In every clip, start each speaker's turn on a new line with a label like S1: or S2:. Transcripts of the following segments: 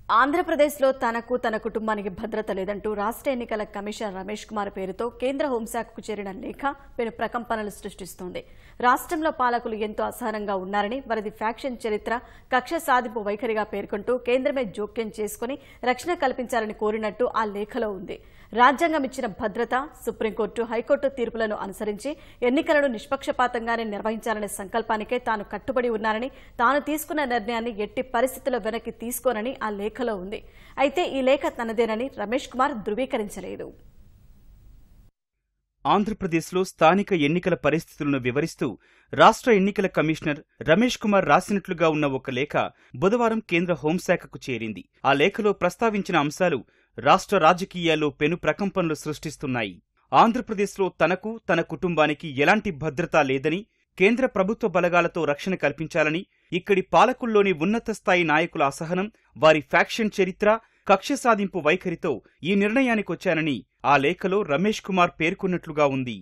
S1: ఆంధ్రప్రదేశ్లో తనకు తన కుటుంబానికి భద్రత లేదంటూ రాష్ట్ర ఎన్నికల కమిషనర్ రమేష్ కుమార్ పేరుతో కేంద్ర హోంశాఖకు చేరిన లేఖ పెను ప్రకంపనలు సృష్టిస్తోంది రాష్ట్రంలో పాలకులు ఎంతో అసహనంగా ఉన్నారని వారిది ఫ్యాక్షన్ చరిత్ర కక్ష సాధింపు వైఖరిగా పేర్కొంటూ కేంద్రమే జోక్యం చేసుకుని రక్షణ కల్పించాలని కోరినట్టు ఆ లేఖలో ఉంది రాజ్యాంగం ఇచ్చిన భద్రత సుప్రీంకోర్టు హైకోర్టు తీర్పులను అనుసరించి ఎన్నికలను నిష్పక్షపాతంగానే నిర్వహించాలనే సంకల్పానికే తాను కట్టుబడి ఉన్నానని తాను తీసుకున్న నిర్ణయాన్ని ఎట్టి పరిస్థితుల్లో వెనక్కి తీసుకోనని ఆ లేఖలో ఉంది అయితే ఈ లేఖ తనదేనని రమేష్ కుమార్ ధృవీకరించలేదు
S2: ఆంధ్రప్రదేశ్లో స్థానిక ఎన్నికల పరిస్థితులను వివరిస్తూ రాష్ట్ర ఎన్నికల కమిషనర్ రమేష్ కుమార్ రాసినట్లుగా ఉన్న ఒక లేఖ బుధవారం కేంద్ర హోంశాఖకు చేరింది ఆ లేఖలో ప్రస్తావించిన అంశాలు రాష్ట్ర రాజకీయాల్లో పెను ప్రకంపనలు సృష్టిస్తున్నాయి ఆంధ్రప్రదేశ్లో తనకు తన కుటుంబానికి ఎలాంటి భద్రత లేదని కేంద్ర ప్రభుత్వ బలగాలతో రక్షణ కల్పించాలని ఇక్కడి పాలకుల్లోని ఉన్నత స్థాయి నాయకుల అసహనం వారి ఫ్యాక్షన్ చరిత్ర కక్ష సాధింపు వైఖరితో ఈ నిర్ణయానికొచ్చానని ఆ లేఖలో రమేష్ కుమార్ పేర్కొన్నట్లుగా ఉంది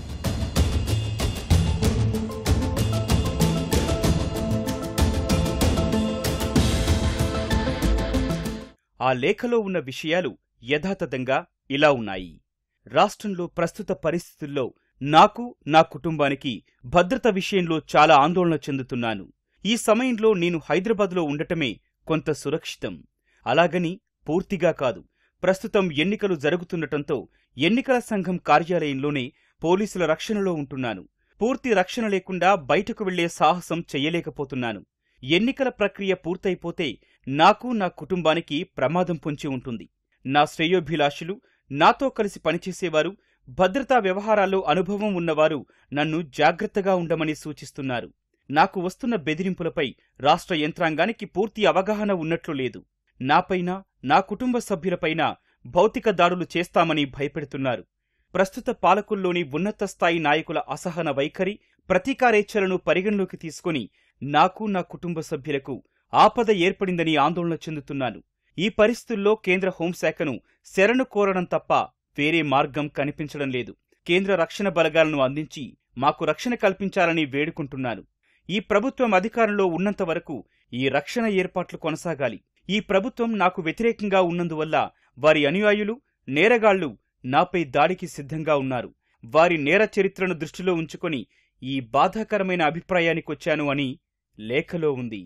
S2: ఆ లేఖలో ఉన్న విషయాలు యథాతథంగా ఇలా ఉన్నాయి రాష్ట్రంలో ప్రస్తుత పరిస్థితుల్లో నాకు నా కుటుంబానికి భద్రత విషయంలో చాలా ఆందోళన చెందుతున్నాను ఈ సమయంలో నేను హైదరాబాద్లో ఉండటమే కొంత సురక్షితం అలాగని పూర్తిగా కాదు ప్రస్తుతం ఎన్నికలు జరుగుతుండటంతో ఎన్నికల సంఘం కార్యాలయంలోనే పోలీసుల రక్షణలో ఉంటున్నాను పూర్తి రక్షణ లేకుండా బయటకు వెళ్లే సాహసం చెయ్యలేకపోతున్నాను ఎన్నికల ప్రక్రియ పూర్తయిపోతే నాకు నా కుటుంబానికి ప్రమాదం పొంచి ఉంటుంది నా శ్రేయోభిలాషులు నాతో కలిసి పనిచేసేవారు భద్రతా వ్యవహారాల్లో అనుభవం ఉన్నవారు నన్ను జాగ్రత్తగా ఉండమని సూచిస్తున్నారు నాకు వస్తున్న బెదిరింపులపై రాష్ట్ర యంత్రాంగానికి పూర్తి అవగాహన ఉన్నట్లు లేదు నాపైన నా కుటుంబ సభ్యులపైన భౌతిక దాడులు చేస్తామని భయపెడుతున్నారు ప్రస్తుత పాలకుల్లోని ఉన్నత స్థాయి నాయకుల అసహన వైఖరి ప్రతీకారేచ్ఛలను పరిగణలోకి తీసుకుని నాకు నా కుటుంబ సభ్యులకు ఆపద ఏర్పడిందని ఆందోళన చెందుతున్నాను ఈ పరిస్థితుల్లో కేంద్ర హోంశాఖను శరణు కోరడం తప్ప వేరే మార్గం కనిపించడం లేదు కేంద్ర రక్షణ బలగాలను అందించి మాకు రక్షణ కల్పించాలని వేడుకుంటున్నాను ఈ ప్రభుత్వం అధికారంలో ఉన్నంత వరకు ఈ రక్షణ ఏర్పాట్లు కొనసాగాలి ఈ ప్రభుత్వం నాకు వ్యతిరేకంగా ఉన్నందువల్ల వారి అనుయాయులు నేరగాళ్లు నాపై దాడికి సిద్ధంగా ఉన్నారు వారి నేర చరిత్రను దృష్టిలో ఉంచుకొని ఈ బాధాకరమైన అభిప్రాయానికొచ్చాను అని లేఖలో ఉంది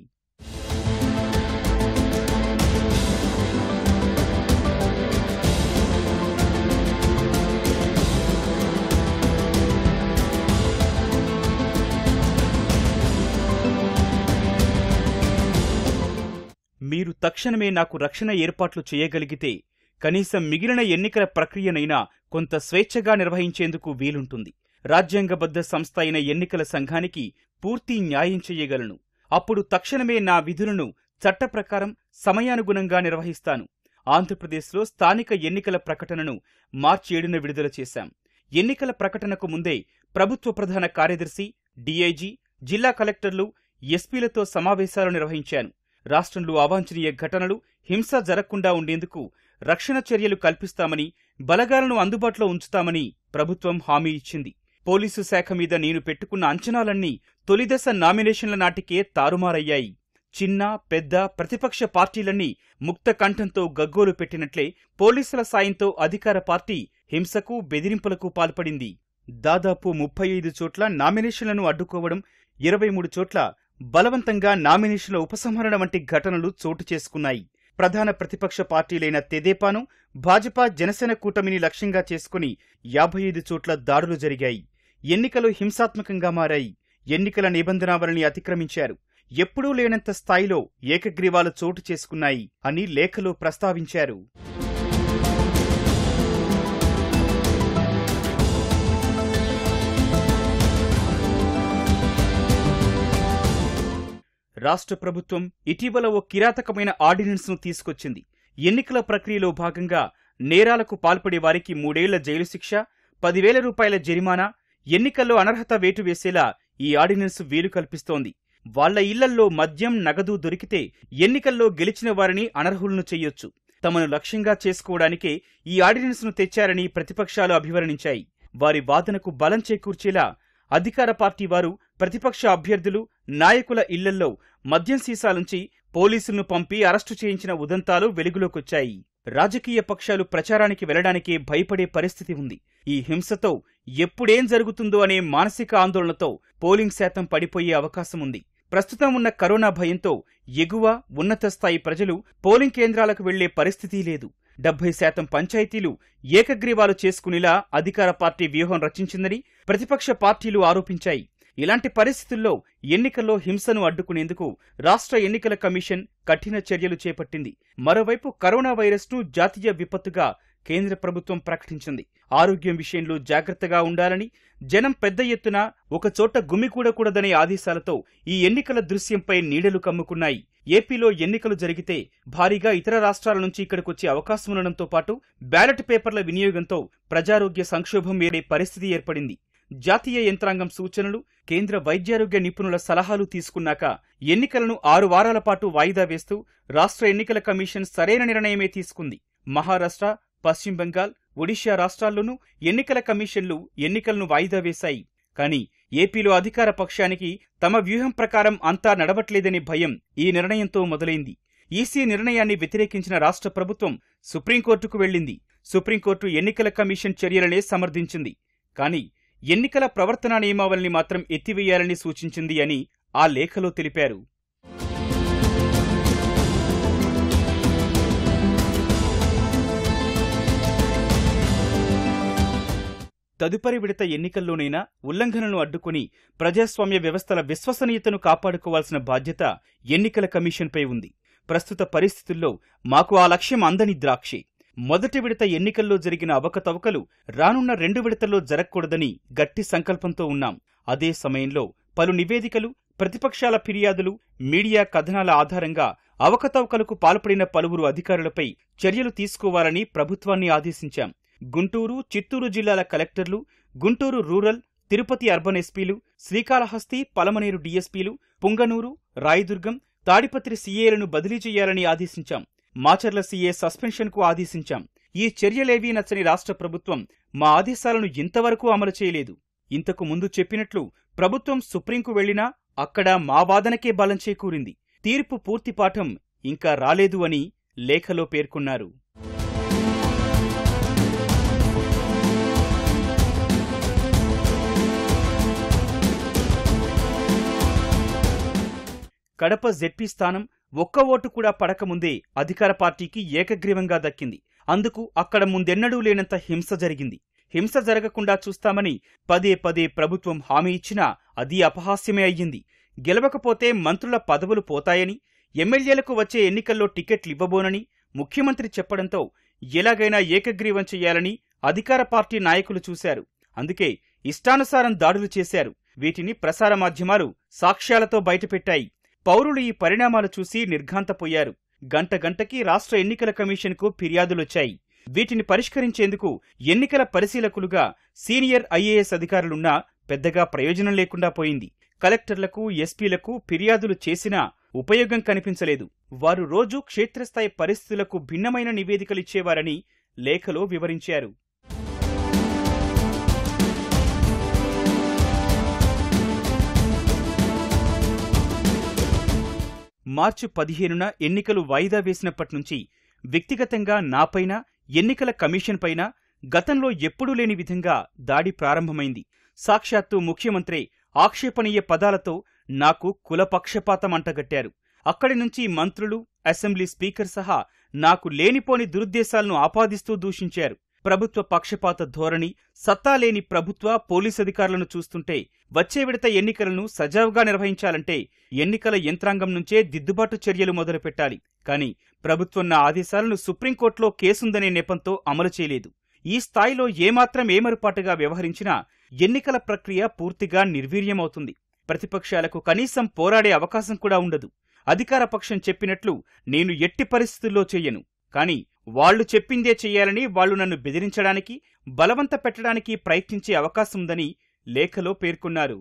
S2: మీరు తక్షణమే నాకు రక్షణ ఏర్పాట్లు చేయగలిగితే కనీసం మిగిలిన ఎన్నికల ప్రక్రియనైనా కొంత స్వేచ్ఛగా నిర్వహించేందుకు వీలుంటుంది రాజ్యాంగబద్ధ సంస్థ అయిన ఎన్నికల సంఘానికి పూర్తి న్యాయం చెయ్యగలను అప్పుడు తక్షణమే నా విధులను చట్ట ప్రకారం సమయానుగుణంగా నిర్వహిస్తాను ఆంధ్రప్రదేశ్లో స్థానిక ఎన్నికల ప్రకటనను మార్చి ఏడున విడుదల చేశాం ఎన్నికల ప్రకటనకు ముందే ప్రభుత్వ ప్రధాన కార్యదర్శి డీఐజీ జిల్లా కలెక్టర్లు ఎస్పీలతో సమావేశాలు నిర్వహించాను రాష్ట్రంలో అవాంఛనీయ ఘటనలు హింస జరగకుండా ఉండేందుకు రక్షణ చర్యలు కల్పిస్తామని బలగాలను అందుబాటులో ఉంచుతామని ప్రభుత్వం హామీ ఇచ్చింది పోలీసు శాఖ మీద నేను పెట్టుకున్న అంచనాలన్నీ తొలిదశ నామినేషన్ల నాటికే తారుమారయ్యాయి చిన్న పెద్ద ప్రతిపక్ష పార్టీలన్నీ ముక్త కంఠంతో గగ్గోలు పెట్టినట్లే పోలీసుల సాయంతో అధికార పార్టీ హింసకు బెదిరింపులకు పాల్పడింది దాదాపు ముప్పై ఐదు చోట్ల నామినేషన్లను అడ్డుకోవడం ఇరవై మూడు చోట్ల బలవంతంగా నామినేషన్ల ఉపసంహరణ వంటి ఘటనలు చోటు చేసుకున్నాయి ప్రధాన ప్రతిపక్ష పార్టీలైన తెదేపాను భాజపా జనసేన కూటమిని లక్ష్యంగా చేసుకుని యాభై ఐదు చోట్ల దాడులు జరిగాయి ఎన్నికలు హింసాత్మకంగా మారాయి ఎన్నికల నిబంధనావళిని అతిక్రమించారు ఎప్పుడూ లేనంత స్థాయిలో ఏకగ్రీవాలు చోటు చేసుకున్నాయి అని లేఖలో ప్రస్తావించారు రాష్ట్ర ప్రభుత్వం ఇటీవల ఓ కిరాతకమైన ఆర్డినెన్స్ను తీసుకొచ్చింది ఎన్నికల ప్రక్రియలో భాగంగా నేరాలకు పాల్పడే వారికి మూడేళ్ల జైలు శిక్ష పదివేల రూపాయల జరిమానా ఎన్నికల్లో అనర్హత వేటు వేసేలా ఈ ఆర్డినెన్స్ వీలు కల్పిస్తోంది వాళ్ల ఇళ్లల్లో మద్యం నగదు దొరికితే ఎన్నికల్లో గెలిచిన వారిని అనర్హులను చెయ్యొచ్చు తమను లక్ష్యంగా చేసుకోవడానికే ఈ ఆర్డినెన్స్ను తెచ్చారని ప్రతిపక్షాలు అభివర్ణించాయి వారి వాదనకు బలం చేకూర్చేలా అధికార పార్టీ వారు ప్రతిపక్ష అభ్యర్థులు నాయకుల ఇళ్లల్లో మద్యం సీసాలుంచి పోలీసులను పంపి అరెస్టు చేయించిన ఉదంతాలు వెలుగులోకొచ్చాయి రాజకీయ పక్షాలు ప్రచారానికి వెళ్లడానికే భయపడే పరిస్థితి ఉంది ఈ హింసతో ఎప్పుడేం జరుగుతుందో అనే మానసిక ఆందోళనతో పోలింగ్ శాతం పడిపోయే అవకాశం ఉంది ప్రస్తుతం ఉన్న కరోనా భయంతో ఎగువ ఉన్నత స్థాయి ప్రజలు పోలింగ్ కేంద్రాలకు వెళ్లే పరిస్థితి లేదు డెబ్బై శాతం పంచాయతీలు ఏకగ్రీవాలు చేసుకునేలా అధికార పార్టీ వ్యూహం రచించిందని ప్రతిపక్ష పార్టీలు ఆరోపించాయి ఇలాంటి పరిస్థితుల్లో ఎన్నికల్లో హింసను అడ్డుకునేందుకు రాష్ట్ర ఎన్నికల కమిషన్ కఠిన చర్యలు చేపట్టింది మరోవైపు కరోనా వైరస్ను జాతీయ విపత్తుగా కేంద్ర ప్రభుత్వం ప్రకటించింది ఆరోగ్యం విషయంలో జాగ్రత్తగా ఉండాలని జనం పెద్ద ఎత్తున ఒకచోట గుమికూడకూడదనే ఆదేశాలతో ఈ ఎన్నికల దృశ్యంపై నీడలు కమ్ముకున్నాయి ఏపీలో ఎన్నికలు జరిగితే భారీగా ఇతర రాష్ట్రాల నుంచి ఇక్కడికొచ్చే అవకాశం ఉండడంతో పాటు బ్యాలెట్ పేపర్ల వినియోగంతో ప్రజారోగ్య సంక్షోభం ఏరే పరిస్థితి ఏర్పడింది జాతీయ యంత్రాంగం సూచనలు కేంద్ర వైద్యారోగ్య నిపుణుల సలహాలు తీసుకున్నాక ఎన్నికలను ఆరు వారాల పాటు వాయిదా వేస్తూ రాష్ట్ర ఎన్నికల కమిషన్ సరైన నిర్ణయమే తీసుకుంది మహారాష్ట్ర పశ్చిమ బెంగాల్ ఒడిషా రాష్ట్రాల్లోనూ ఎన్నికల కమిషన్లు ఎన్నికలను వాయిదా వేశాయి కానీ ఏపీలో అధికార పక్షానికి తమ వ్యూహం ప్రకారం అంతా నడవట్లేదనే భయం ఈ నిర్ణయంతో మొదలైంది ఈసీ నిర్ణయాన్ని వ్యతిరేకించిన రాష్ట్ర ప్రభుత్వం సుప్రీంకోర్టుకు వెళ్లింది సుప్రీంకోర్టు ఎన్నికల కమిషన్ చర్యలనే సమర్థించింది కానీ ఎన్నికల ప్రవర్తనా నియమావళిని మాత్రం ఎత్తివేయాలని సూచించింది అని ఆ లేఖలో తెలిపారు తదుపరి విడత ఎన్నికల్లోనైనా ఉల్లంఘనను అడ్డుకుని ప్రజాస్వామ్య వ్యవస్థల విశ్వసనీయతను కాపాడుకోవాల్సిన బాధ్యత ఎన్నికల కమిషన్పై ఉంది ప్రస్తుత పరిస్థితుల్లో మాకు ఆ లక్ష్యం అందని ద్రాక్షే మొదటి విడత ఎన్నికల్లో జరిగిన అవకతవకలు రానున్న రెండు విడతల్లో జరగకూడదని గట్టి సంకల్పంతో ఉన్నాం అదే సమయంలో పలు నివేదికలు ప్రతిపక్షాల ఫిర్యాదులు మీడియా కథనాల ఆధారంగా అవకతవకలకు పాల్పడిన పలువురు అధికారులపై చర్యలు తీసుకోవాలని ప్రభుత్వాన్ని ఆదేశించాం గుంటూరు చిత్తూరు జిల్లాల కలెక్టర్లు గుంటూరు రూరల్ తిరుపతి అర్బన్ ఎస్పీలు శ్రీకాళహస్తి పలమనేరు డీఎస్పీలు పుంగనూరు రాయదుర్గం తాడిపత్రి సీఏలను బదిలీ చేయాలని ఆదేశించాం మాచర్ల సీఏ సస్పెన్షన్కు ఆదేశించాం ఈ చర్యలేవీ నచ్చని రాష్ట్ర ప్రభుత్వం మా ఆదేశాలను ఇంతవరకు అమలు చేయలేదు ఇంతకు ముందు చెప్పినట్లు ప్రభుత్వం సుప్రీంకు వెళ్లినా అక్కడ మా వాదనకే బలం చేకూరింది తీర్పు పూర్తి పాఠం ఇంకా రాలేదు అని లేఖలో పేర్కొన్నారు కడప జెడ్పీ స్థానం ఒక్క ఓటు కూడా పడకముందే అధికార పార్టీకి ఏకగ్రీవంగా దక్కింది అందుకు అక్కడ ముందెన్నడూ లేనంత హింస జరిగింది హింస జరగకుండా చూస్తామని పదే పదే ప్రభుత్వం హామీ ఇచ్చినా అది అపహాస్యమే అయ్యింది గెలవకపోతే మంత్రుల పదవులు పోతాయని ఎమ్మెల్యేలకు వచ్చే ఎన్నికల్లో టికెట్లు ఇవ్వబోనని ముఖ్యమంత్రి చెప్పడంతో ఎలాగైనా ఏకగ్రీవం చెయ్యాలని అధికార పార్టీ నాయకులు చూశారు అందుకే ఇష్టానుసారం దాడులు చేశారు వీటిని ప్రసార మాధ్యమాలు సాక్ష్యాలతో బయటపెట్టాయి పౌరులు ఈ పరిణామాలు చూసి నిర్ఘాంతపోయారు గంట గంటకి రాష్ట్ర ఎన్నికల కమిషన్కు ఫిర్యాదులొచ్చాయి వీటిని పరిష్కరించేందుకు ఎన్నికల పరిశీలకులుగా సీనియర్ ఐఏఎస్ అధికారులున్నా పెద్దగా ప్రయోజనం లేకుండా పోయింది కలెక్టర్లకు ఎస్పీలకు ఫిర్యాదులు చేసినా ఉపయోగం కనిపించలేదు వారు రోజూ క్షేత్రస్థాయి పరిస్థితులకు భిన్నమైన నివేదికలిచ్చేవారని లేఖలో వివరించారు మార్చి పదిహేనున ఎన్నికలు వాయిదా వేసినప్పటి నుంచి వ్యక్తిగతంగా నాపైన ఎన్నికల కమిషన్ పైన గతంలో ఎప్పుడూ లేని విధంగా దాడి ప్రారంభమైంది సాక్షాత్తు ముఖ్యమంత్రి ఆక్షేపణీయ పదాలతో నాకు కులపక్షపాతం అంటగట్టారు అక్కడి నుంచి మంత్రులు అసెంబ్లీ స్పీకర్ సహా నాకు లేనిపోని దురుద్దేశాలను ఆపాదిస్తూ దూషించారు ప్రభుత్వ పక్షపాత ధోరణి సత్తా లేని ప్రభుత్వ పోలీస్ అధికారులను చూస్తుంటే వచ్చే విడత ఎన్నికలను సజావుగా నిర్వహించాలంటే ఎన్నికల యంత్రాంగం నుంచే దిద్దుబాటు చర్యలు మొదలుపెట్టాలి కానీ ప్రభుత్వం నా ఆదేశాలను సుప్రీంకోర్టులో కేసుందనే నెపంతో అమలు చేయలేదు ఈ స్థాయిలో ఏమాత్రం ఏమరుపాటుగా వ్యవహరించినా ఎన్నికల ప్రక్రియ పూర్తిగా నిర్వీర్యమవుతుంది ప్రతిపక్షాలకు కనీసం పోరాడే అవకాశం కూడా ఉండదు అధికార పక్షం చెప్పినట్లు నేను ఎట్టి పరిస్థితుల్లో చెయ్యను కాని వాళ్లు చెప్పిందే చెయ్యాలని వాళ్లు నన్ను బెదిరించడానికి బలవంత పెట్టడానికి ప్రయత్నించే అవకాశం ఉందని లేఖలో పేర్కొన్నారు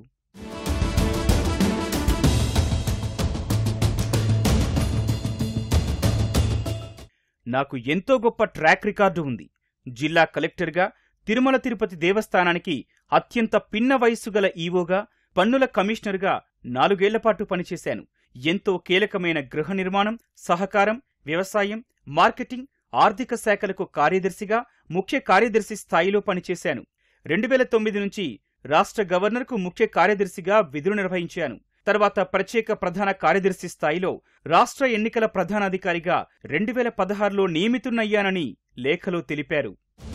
S2: నాకు ఎంతో గొప్ప ట్రాక్ రికార్డు ఉంది జిల్లా కలెక్టర్గా తిరుమల తిరుపతి దేవస్థానానికి అత్యంత పిన్న వయస్సు గల ఈవోగా పన్నుల కమిషనర్గా నాలుగేళ్లపాటు పనిచేశాను ఎంతో కీలకమైన గృహ నిర్మాణం సహకారం వ్యవసాయం మార్కెటింగ్ ఆర్థిక శాఖలకు కార్యదర్శిగా ముఖ్య కార్యదర్శి స్థాయిలో పనిచేశాను రెండు వేల తొమ్మిది నుంచి రాష్ట్ర గవర్నర్కు ముఖ్య కార్యదర్శిగా విధులు నిర్వహించాను తర్వాత ప్రత్యేక ప్రధాన కార్యదర్శి స్థాయిలో రాష్ట్ర ఎన్నికల ప్రధానాధికారిగా రెండు వేల పదహారులో నియమితున్నయ్యానని లేఖలో తెలిపారు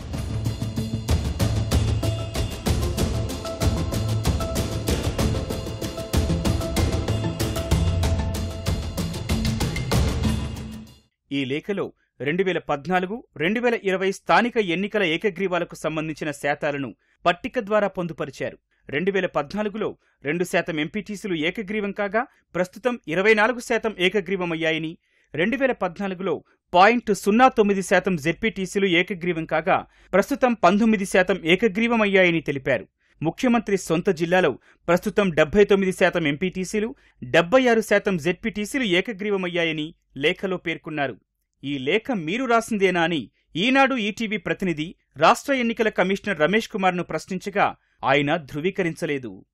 S2: ఈ లేఖలో రెండు వేల పద్నాలుగు రెండు వేల ఇరవై స్థానిక ఎన్నికల ఏకగ్రీవాలకు సంబంధించిన శాతాలను పట్టిక ద్వారా పొందుపరిచారు రెండు వేల పద్నాలుగులో రెండు శాతం ఎంపీటీసీలు ఏకగ్రీవం కాగా ప్రస్తుతం ఇరవై నాలుగు శాతం ఏకగ్రీవమయ్యాయని రెండు వేల పద్నాలుగులో పాయింట్ సున్నా తొమ్మిది శాతం జెడ్పీటీసీలు ఏకగ్రీవం కాగా ప్రస్తుతం పంతొమ్మిది శాతం ఏకగ్రీవమయ్యాయని తెలిపారు ముఖ్యమంత్రి సొంత జిల్లాలో ప్రస్తుతం డెబ్బై తొమ్మిది శాతం ఎంపీటీసీలు డెబ్బై ఆరు శాతం జెడ్పీటీసీలు ఏకగ్రీవమయ్యాయని లేఖలో పేర్కొన్నారు ఈ లేఖ మీరు రాసిందేనా అని ఈనాడు ఈటీవీ ప్రతినిధి రాష్ట్ర ఎన్నికల కమిషనర్ రమేష్ కుమార్ను ప్రశ్నించగా ఆయన ధృవీకరించలేదు